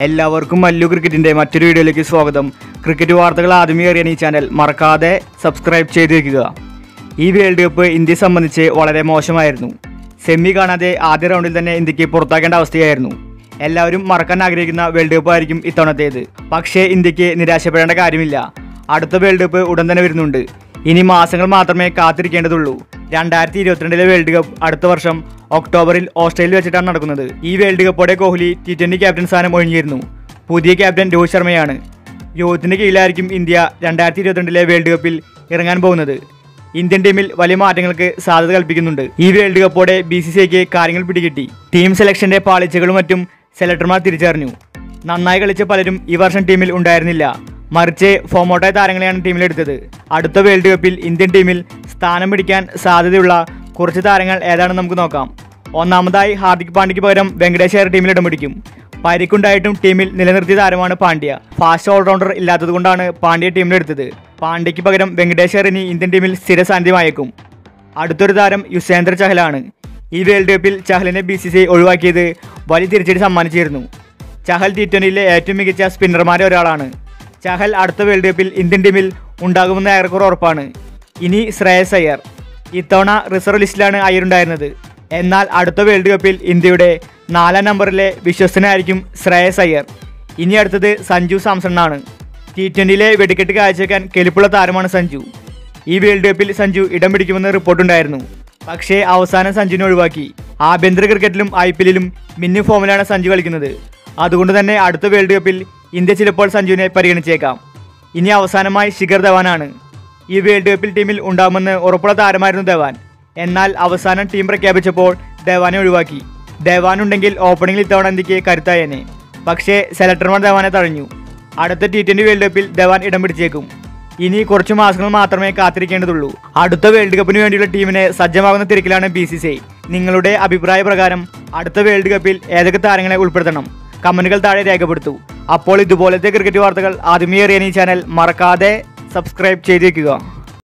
എല്ലാവർക്കും മല്ലു ക്രിക്കറ്റിന്റെ മറ്റൊരു വീഡിയോയിലേക്ക് സ്വാഗതം ക്രിക്കറ്റ് വാർത്തകൾ ആദ്യമേ അറിയാൻ ഈ ചാനൽ മറക്കാതെ സബ്സ്ക്രൈബ് ചെയ്ത് വെക്കുക ഈ വേൾഡ് കപ്പ് ഇന്ത്യയെ സംബന്ധിച്ച് വളരെ മോശമായിരുന്നു സെമി കാണാതെ ആദ്യ റൗണ്ടിൽ തന്നെ ഇന്ത്യക്ക് പുറത്താക്കേണ്ട അവസ്ഥയായിരുന്നു എല്ലാവരും മറക്കാൻ ആഗ്രഹിക്കുന്ന വേൾഡ് കപ്പ് ആയിരിക്കും ഇത്തവണത്തേത് പക്ഷേ ഇന്ത്യക്ക് നിരാശപ്പെടേണ്ട കാര്യമില്ല അടുത്ത വേൾഡ് കപ്പ് ഉടൻ തന്നെ വരുന്നുണ്ട് ഇനി മാസങ്ങൾ മാത്രമേ കാത്തിരിക്കേണ്ടതുള്ളൂ രണ്ടായിരത്തി ഇരുപത്തിരണ്ടിലെ വേൾഡ് കപ്പ് അടുത്ത വർഷം ഒക്ടോബറിൽ ഓസ്ട്രേലിയ വെച്ചിട്ടാണ് നടക്കുന്നത് ഈ വേൾഡ് കപ്പോടെ കോഹ്ലി ടി ട്വന്റി ക്യാപ്റ്റൻ സ്ഥാനം ഒഴിഞ്ഞിരുന്നു പുതിയ ക്യാപ്റ്റൻ രോഹിത് ശർമ്മയാണ് രോഹിത്തിന്റെ കീഴിലായിരിക്കും ഇന്ത്യ രണ്ടായിരത്തി ഇരുപത്തിരണ്ടിലെ വേൾഡ് കപ്പിൽ ഇറങ്ങാൻ പോകുന്നത് ഇന്ത്യൻ ടീമിൽ വലിയ മാറ്റങ്ങൾക്ക് സാധ്യത കൽപ്പിക്കുന്നുണ്ട് ഈ വേൾഡ് കപ്പോടെ ബി സി സി ഐക്ക് കാര്യങ്ങൾ പിടികിട്ടി ടീം സെലക്ഷന്റെ പാളിച്ചകളും മറ്റും സെലക്ടർമാർ തിരിച്ചറിഞ്ഞു നന്നായി കളിച്ച പലരും ഈ വർഷം ടീമിൽ ഉണ്ടായിരുന്നില്ല മറിച്ച് ഫോമോട്ടായ താരങ്ങളെയാണ് ടീമിലെടുത്തത് അടുത്ത വേൾഡ് കപ്പിൽ ഇന്ത്യൻ ടീമിൽ സ്ഥാനം പിടിക്കാൻ സാധ്യതയുള്ള കുറച്ച് താരങ്ങൾ ഏതാണെന്ന് നമുക്ക് നോക്കാം ഒന്നാമതായി ഹാർദിക് പാണ്ഡ്യയ്ക്ക് പകരം വെങ്കടേഷ് അയ്യർ ടീമിൽ ഇടം പിടിക്കും പരിക്കുണ്ടായിട്ടും ടീമിൽ നിലനിർത്തിയ താരമാണ് പാണ്ഡ്യ ഫാസ്റ്റ് ഓൾറൗണ്ടർ ഇല്ലാത്തതുകൊണ്ടാണ് പാണ്ഡ്യ ടീമിലെടുത്തത് പാണ്ഡ്യയ്ക്ക് പകരം വെങ്കടേഷ് അയ്യർ ഇനി ഇന്ത്യൻ ടീമിൽ സ്ഥിര സാന്നിധ്യമായേക്കും അടുത്തൊരു താരം യുസേന്ദ്ര ചഹലാണ് ഈ വേൾഡ് കപ്പിൽ ചഹലിനെ ബി സി സി ഐ ഒഴിവാക്കിയത് വലിയ തിരിച്ചടി സമ്മാനിച്ചിരുന്നു ചഹൽ ടി ട്വൻ്റിയിലെ ഏറ്റവും മികച്ച സ്പിന്നർമാരെ ഒരാളാണ് ചഹൽ അടുത്ത വേൾഡ് കപ്പിൽ ഇന്ത്യൻ ടീമിൽ ഉണ്ടാകുമെന്ന് ഏറെക്കുറെ ഉറപ്പാണ് ഇനി ശ്രേയസ് അയ്യർ ഇത്തവണ റിസർവ് ലിസ്റ്റിലാണ് അയ്യർ ഉണ്ടായിരുന്നത് എന്നാൽ അടുത്ത വേൾഡ് കപ്പിൽ ഇന്ത്യയുടെ നാലാം നമ്പറിലെ വിശ്വസ്തനായിരിക്കും ശ്രേയസ് അയ്യർ ഇനി അടുത്തത് സഞ്ജു സാംസണാണ് ടി ട്വൻ്റിയിലെ വെടിക്കെട്ട് കാഴ്ചവെക്കാൻ കെലിപ്പുള്ള താരമാണ് സഞ്ജു ഈ വേൾഡ് കപ്പിൽ സഞ്ജു ഇടം പിടിക്കുമെന്ന് റിപ്പോർട്ടുണ്ടായിരുന്നു പക്ഷേ അവസാനം സഞ്ജുവിനെ ഒഴിവാക്കി ആഭ്യന്തര ക്രിക്കറ്റിലും ഐ പി എല്ലിലും മിന്നു ഫോമിലാണ് സഞ്ജു കളിക്കുന്നത് അതുകൊണ്ട് തന്നെ അടുത്ത വേൾഡ് കപ്പിൽ ഇന്ത്യ ചിലപ്പോൾ സഞ്ജുവിനെ പരിഗണിച്ചേക്കാം ഇനി അവസാനമായി ശിഖർ ധവാനാണ് ഈ വേൾഡ് കപ്പിൽ ടീമിൽ ഉണ്ടാകുമെന്ന് ഉറപ്പുള്ള താരമായിരുന്നു ധവാൻ എന്നാൽ അവസാനം ടീം പ്രഖ്യാപിച്ചപ്പോൾ ധവാനെ ഒഴിവാക്കി ധവാൻ ഉണ്ടെങ്കിൽ ഓപ്പണിംഗിൽ ഇത്തവണ ഇന്ത്യക്ക് കരുത്തായേനെ പക്ഷേ സെലക്ടർമാർ ധവാനെ തഴഞ്ഞു അടുത്ത ടി ട്വൻ്റി വേൾഡ് കപ്പിൽ ധവാൻ ഇടം പിടിച്ചേക്കും ഇനി കുറച്ച് മാസങ്ങൾ മാത്രമേ കാത്തിരിക്കേണ്ടതുള്ളൂ അടുത്ത വേൾഡ് കപ്പിന് വേണ്ടിയുള്ള ടീമിനെ സജ്ജമാകുന്ന തിരക്കിലാണ് ബി സി സി ഐ നിങ്ങളുടെ അഭിപ്രായ പ്രകാരം അടുത്ത വേൾഡ് കപ്പിൽ ഏതൊക്കെ താരങ്ങളെ ഉൾപ്പെടുത്തണം കമന്റുകൾ താഴെ രേഖപ്പെടുത്തൂ അപ്പോൾ ഇതുപോലത്തെ ക്രിക്കറ്റ് വാർത്തകൾ ആദ്യമേ അറിയാൻ ഈ ചാനൽ മറക്കാതെ സബ്സ്ക്രൈബ് ചെയ്തേക്കുക